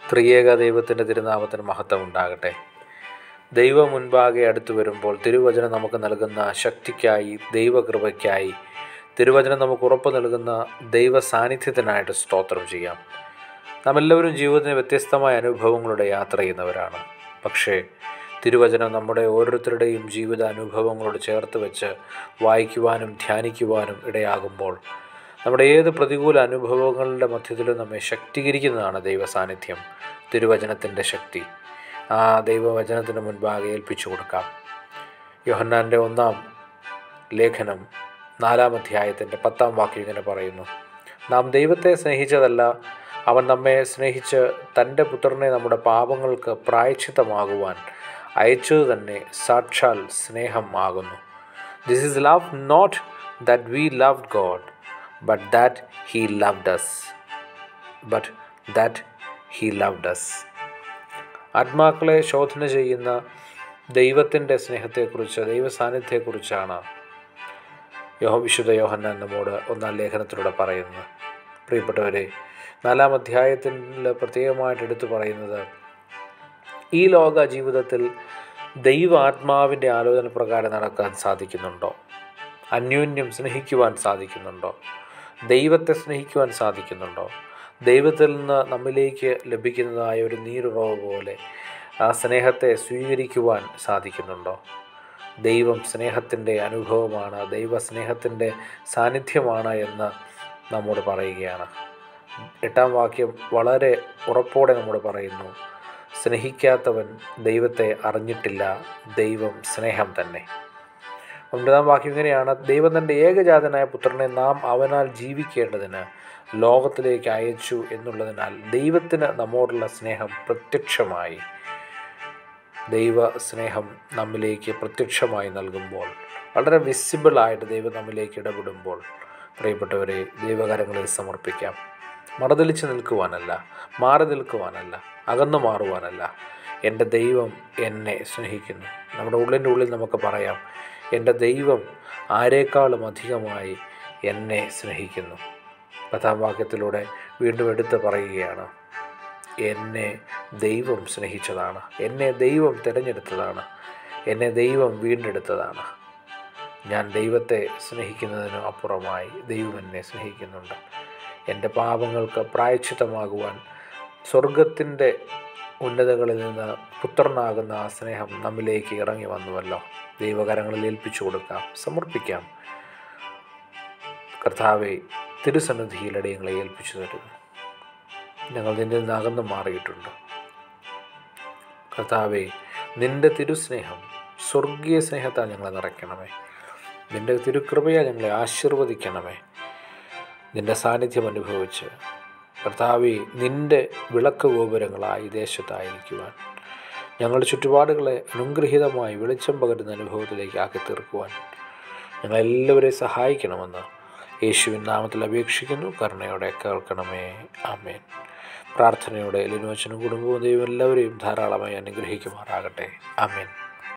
ത്രിയേക ദൈവത്തിൻ്റെ തിരുനാമത്തിന് മഹത്വം ഉണ്ടാകട്ടെ ദൈവം മുൻപാകെ അടുത്തു വരുമ്പോൾ തിരുവചനം നമുക്ക് നൽകുന്ന ശക്തിക്കായി ദൈവകൃപയ്ക്കായി തിരുവചനം നമുക്ക് ഉറപ്പ് നൽകുന്ന ദൈവ സാന്നിധ്യത്തിനായിട്ട് സ്തോത്രം ചെയ്യാം നാം എല്ലാവരും ജീവിതത്തിന് വ്യത്യസ്തമായ അനുഭവങ്ങളുടെ യാത്ര ചെയ്യുന്നവരാണ് പക്ഷേ തിരുവചനം നമ്മുടെ ഓരോരുത്തരുടെയും ജീവിത അനുഭവങ്ങളോട് ചേർത്ത് വെച്ച് വായിക്കുവാനും ധ്യാനിക്കുവാനും ഇടയാകുമ്പോൾ നമ്മുടെ ഏത് പ്രതികൂല അനുഭവങ്ങളുടെ മധ്യത്തിലും നമ്മെ ശക്തീകരിക്കുന്നതാണ് ദൈവ സാന്നിധ്യം തിരുവചനത്തിൻ്റെ ശക്തി ആ ദൈവവചനത്തിന് മുൻപാകെ ഏൽപ്പിച്ചു കൊടുക്കാം യോഹന്നാൻ്റെ ഒന്നാം ലേഖനം നാലാം അധ്യായത്തിൻ്റെ പത്താം വാക്യം ഇങ്ങനെ പറയുന്നു നാം ദൈവത്തെ സ്നേഹിച്ചതല്ല അവൻ നമ്മെ സ്നേഹിച്ച് തൻ്റെ പുത്രനെ നമ്മുടെ പാപങ്ങൾക്ക് പ്രായച്ചിത്തമാകുവാൻ അയച്ചത് തന്നെ സാക്ഷാൽ സ്നേഹം ആകുന്നു this is love not that we love God but that he loved us but that he loved us ആത്മാക്കളെ ശോധന ചെയ്യുന്ന ദൈവത്തിൻ്റെ സ്നേഹത്തെക്കുറിച്ച് ദൈവ സാന്നിധ്യത്തെക്കുറിച്ചാണ് യോഹ വിശുദ്ധ യോഹന്നാൻ നമ്മോട് ഒന്നാം ലേഖനത്തിലൂടെ പറയുന്നത് പ്രിയപ്പെട്ടവരെ നാലാം അധ്യായത്തിൽ പ്രത്യേകമായിട്ട് എടുത്തു പറയുന്നത് ഈ ലോക ജീവിതത്തിൽ ദൈവ ആത്മാവിൻ്റെ ആലോചന പ്രകാരം നടക്കാൻ സാധിക്കുന്നുണ്ടോ അന്യോന്യം സ്നേഹിക്കുവാൻ സാധിക്കുന്നുണ്ടോ ദൈവത്തെ സ്നേഹിക്കുവാൻ സാധിക്കുന്നുണ്ടോ ദൈവത്തിൽ നിന്ന് നമ്മിലേക്ക് ലഭിക്കുന്നതായ ഒരു നീരുറവ് പോലെ ആ സ്നേഹത്തെ സ്വീകരിക്കുവാൻ സാധിക്കുന്നുണ്ടോ ദൈവം സ്നേഹത്തിൻ്റെ അനുഭവമാണ് ദൈവ സ്നേഹത്തിൻ്റെ സാന്നിധ്യമാണ് എന്ന് നമ്മോട് പറയുകയാണ് എട്ടാം വാക്യം വളരെ ഉറപ്പോടെ നമ്മോട് പറയുന്നു സ്നേഹിക്കാത്തവൻ ദൈവത്തെ അറിഞ്ഞിട്ടില്ല ദൈവം സ്നേഹം തന്നെ ഒൻപതാം വാക്യം ഇങ്ങനെയാണ് ദൈവം തൻ്റെ ഏകജാതനായ പുത്രനെ നാം അവനാൽ ജീവിക്കേണ്ടതിന് ലോകത്തിലേക്ക് അയച്ചു എന്നുള്ളതിനാൽ ദൈവത്തിന് നമ്മോടുള്ള സ്നേഹം പ്രത്യക്ഷമായി ദൈവ സ്നേഹം നമ്മിലേക്ക് പ്രത്യക്ഷമായി നൽകുമ്പോൾ വളരെ വിസിബിളായിട്ട് ദൈവം നമ്മിലേക്ക് ഇടപെടുമ്പോൾ പ്രിയപ്പെട്ടവരെ ദൈവകരങ്ങളിൽ സമർപ്പിക്കാം മറതലിച്ച് നിൽക്കുവാനല്ല മാറി നിൽക്കുവാനല്ല അകന്നു മാറുവാനല്ല എൻ്റെ ദൈവം എന്നെ സ്നേഹിക്കുന്നു നമ്മുടെ ഉള്ളിൻ്റെ ഉള്ളിൽ നമുക്ക് പറയാം എൻ്റെ ദൈവം ആരേക്കാളും അധികമായി എന്നെ സ്നേഹിക്കുന്നു പത്താം വാക്യത്തിലൂടെ വീണ്ടും എടുത്ത് പറയുകയാണ് എന്നെ ദൈവം സ്നേഹിച്ചതാണ് എന്നെ ദൈവം തിരഞ്ഞെടുത്തതാണ് എന്നെ ദൈവം വീണ്ടെടുത്തതാണ് ഞാൻ ദൈവത്തെ സ്നേഹിക്കുന്നതിനും അപ്പുറമായി ദൈവം എന്നെ സ്നേഹിക്കുന്നുണ്ട് എൻ്റെ പാപങ്ങൾക്ക് പ്രായച്ചിത്തമാകുവാൻ സ്വർഗത്തിൻ്റെ ഉന്നതകളിൽ നിന്ന് പുത്രനാകുന്ന ആ സ്നേഹം നമ്മിലേക്ക് ഇറങ്ങി വന്നുവല്ലോ ദൈവകരങ്ങളിൽ ഏൽപ്പിച്ചു കൊടുക്കാം സമർപ്പിക്കാം കർത്താവെ തിരുസന്നിധിയിൽ അടിയങ്ങളെ ഏൽപ്പിച്ചു തരുന്നു ഞങ്ങൾ നിന്നിൽ നിന്ന് അകന്നു മാറിയിട്ടുണ്ട് കർത്താവെ നിൻ്റെ തിരുസ്നേഹം സ്വർഗീയ സ്നേഹത്താൽ ഞങ്ങളെ നിറയ്ക്കണമേ നിൻ്റെ തിരുകൃപയാൽ ഞങ്ങളെ ആശീർവദിക്കണമേ നിൻ്റെ സാന്നിധ്യം അനുഭവിച്ച് കർത്താവെ നിൻ്റെ വിളക്ക് ഗോപുരങ്ങളായി ദേശത്തായിരിക്കുവാൻ ഞങ്ങളുടെ ചുറ്റുപാടുകളെ അനുഗ്രഹീതമായി വെളിച്ചം പകരുന്ന അനുഭവത്തിലേക്ക് ആക്കി തീർക്കുവാൻ ഞങ്ങളെല്ലാവരെയും സഹായിക്കണമെന്ന് യേശുവിൻ നാമത്തിൽ അപേക്ഷിക്കുന്നു കരുണയോടെ കേൾക്കണമേ ആമേൻ പ്രാർത്ഥനയോടെ ലിനോച്ചനും കുടുംബവും ദൈവം എല്ലാവരെയും ധാരാളമായി അനുഗ്രഹിക്കുമാറാകട്ടെ ആമേൻ